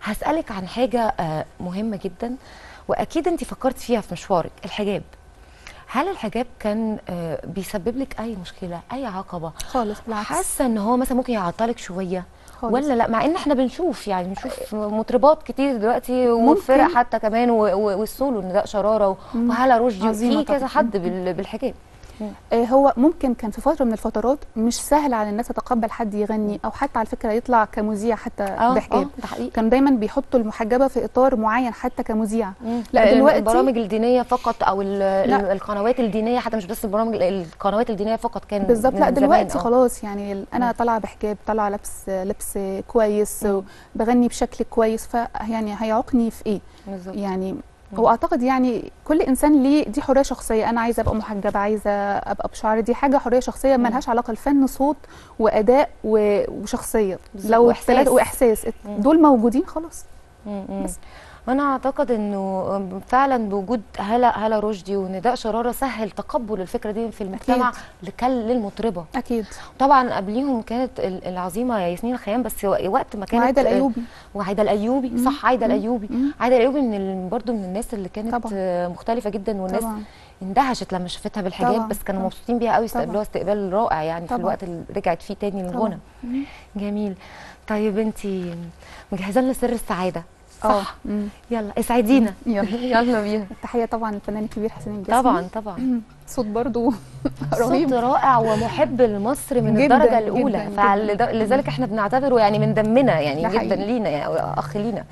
هسالك عن حاجه آه، مهمه جدا واكيد انت فكرت فيها في مشوارك الحجاب هل الحجاب كان آه، بيسبب لك اي مشكله اي عقبه خالص بالعكس حاسه ان هو مثلا ممكن يعطلك شويه خالص. ولا لا مع ان احنا بنشوف يعني بنشوف مطربات كتير دلوقتي ممكن. وفرق حتى كمان و- و- والسولو نداء شراره و- مم. وهلا رشدي عظيمة في كذا طبعاً. حد بال- بالحجاب آه، هو ممكن كان في فتره من الفترات مش سهل على الناس تتقبل حد يغني او حتى على فكره يطلع كمذيع حتى اه بحجاب اه ده حقيقي كان دايما بيحطوا المحجبه في اطار معين حتى كمذيع مم. لا، ال- دلوقتي- البرامج الدينيه فقط او ال- ال- لا. القنوات الدينيه حتى مش بس البرامج القنوات الدينيه فقط كان بالظبط من لا زمان، دلوقتي آه. خلاص يعني ال- انا مم. طالعه بحجاب طالعه لابس لبس كويس مم. بغني بشكل كويس فيعني هيعوقني في ايه بالظبط يعني هو اعتقد يعني كل انسان ليه دي حريه شخصيه انا عايزه ابقى محجبه عايزه ابقى بشعري دي حاجه حريه شخصيه مم. ملهاش علاقه الفن صوت واداء و- وشخصيه بالظبط، لو وإحساس. التلاتة- واحساس مم. دول موجودين خلاص مم. مم. بس. انا اعتقد انه فعلا بوجود هلا هلا رشدي ونداء شراره سهل تقبل الفكره دي في المجتمع لكل للمطربه اكيد طبعا قبليهم كانت ال- العظيمه ياسمين الخيام بس و- وقت ما كانت وعايده الايوبي وعايده الايوبي مم. صح عايده مم. الايوبي مم. عايده الايوبي من ال... برضو من الناس اللي كانت طبعاً. آه، مختلفه جدا والناس طبعا اندهشت لما شافتها بالحجاب طبعاً، بس كانوا طبعاً. مبسوطين بيها قوي طبعاً. استقبلوها استقبال رائع يعني في طبعاً. الوقت اللي رجعت فيه تاني للغنى طبعا مم. جميل طيب انت مجهزه لنا سر السعاده اه صح مم. يلا اسعدينا يلا يلا بينا التحيه طبعا للفنان الكبير حسين الجسمي طبعا طبعا مم. صوت برضو صوت رهيب رائع ومحب لمصر من جداً، الدرجه الاولى جداً، فلذلك احنا بنعتبره يعني من دمنا يعني ده جدا حقيقي. لينا يعني أو اخ لينا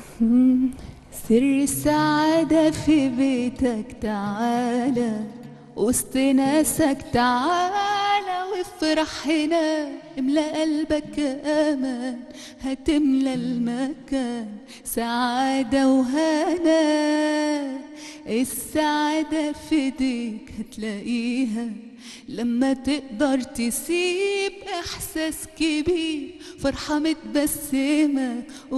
سر السعادة في بيتك تعالى وسط ناسك تعالى وافرح هنا املى قلبك امان هتملى المكان سعادة وهنا السعادة في ايديك هتلاقيها لما تقدر تسيب احساس كبير فرحة متبسمة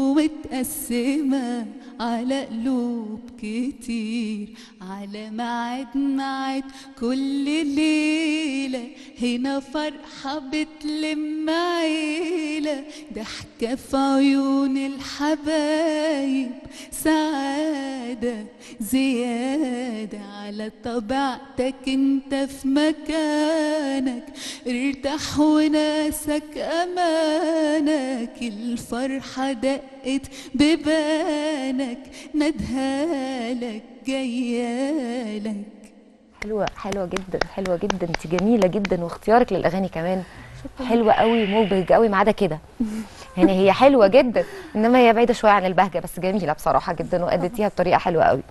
ومتقسمة على قلوب كتير على ميعاد ميعاد كل ليلة هنا فرحة بتلم عيلة ضحكة في عيون الحبايب سعادة زيادة على طبيعتك انت في مكانك ارتاح وناسك امانك الفرحة دقت ببانك ندهالك جيالك حلوه حلوه جدا حلوه جدا انت جميله جدا واختيارك للاغاني كمان حلوه قوي مبهج قوي ما عدا كده يعني هي حلوه جدا انما هي بعيده شويه عن البهجه بس جميله بصراحه جدا واديتيها بطريقه حلوه قوي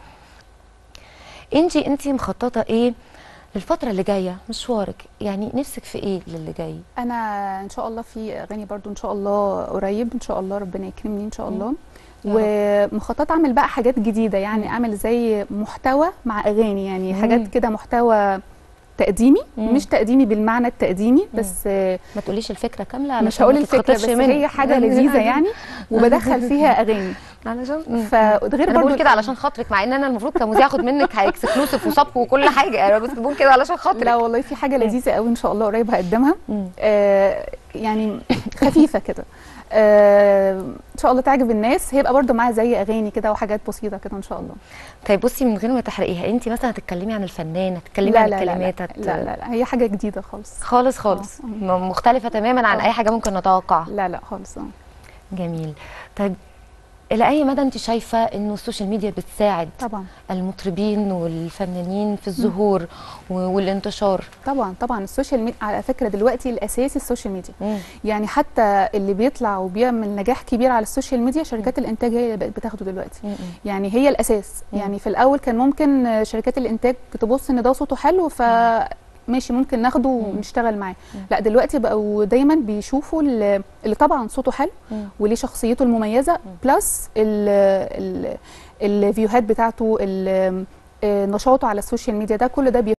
انت انت مخططه ايه للفتره اللي جايه مشوارك يعني نفسك في ايه للي جاي انا ان شاء الله في اغاني برضو ان شاء الله قريب ان شاء الله ربنا يكرمني ان شاء الله يا ومخططه اعمل بقى حاجات جديده يعني اعمل زي محتوى مع اغاني يعني مم. حاجات كده محتوى تقديمي مم. مش تقديمي بالمعنى التقديمي بس آه، ما تقوليش الفكره كامله مش علشان هقول ما الفكره تتخطفش بس منك. هي حاجه لذيذه يعني وبدخل فيها اغاني علشان فغير انا برضو بقول كده علشان خاطرك مع ان انا المفروض كمذيع اخد منك اكسكلوسيف وسبق وكل حاجه انا بس بقول كده علشان خاطرك لا والله في حاجه لذيذه قوي ان شاء الله قريب هقدمها مم. آه يعني خفيفه كده آه ان شاء الله تعجب الناس هيبقى برضو معاها زي اغاني كده وحاجات بسيطه كده ان شاء الله طيب بصي من غير ما تحرقيها انت مثلا هتتكلمي عن الفنان هتتكلمي لا عن لا لا الكلمات لا, هت... لا لا لا هي حاجه جديده خالص خالص خالص آه. م- مختلفه تماما عن آه. اي حاجه ممكن نتوقعها لا لا خالص اه جميل طيب الى اي مدى انت شايفه انه السوشيال ميديا بتساعد طبعا المطربين والفنانين في الظهور و- والانتشار طبعا طبعا السوشيال ميديا على فكره دلوقتي الاساسي السوشيال ميديا مم. يعني حتى اللي بيطلع وبيعمل نجاح كبير على السوشيال ميديا شركات الانتاج هي اللي بقت بتاخده دلوقتي مم. يعني هي الاساس مم. يعني في الاول كان ممكن شركات الانتاج تبص ان ده صوته حلو ف ماشي ممكن ناخده ونشتغل معاه مم. لا دلوقتي بقوا دايما بيشوفوا اللي اللي طبعا صوته حلو مم. وليه شخصيته المميزه بلس ال- ال- الفيوهات بتاعته ال- آه، نشاطه على السوشيال ميديا ده كل ده بي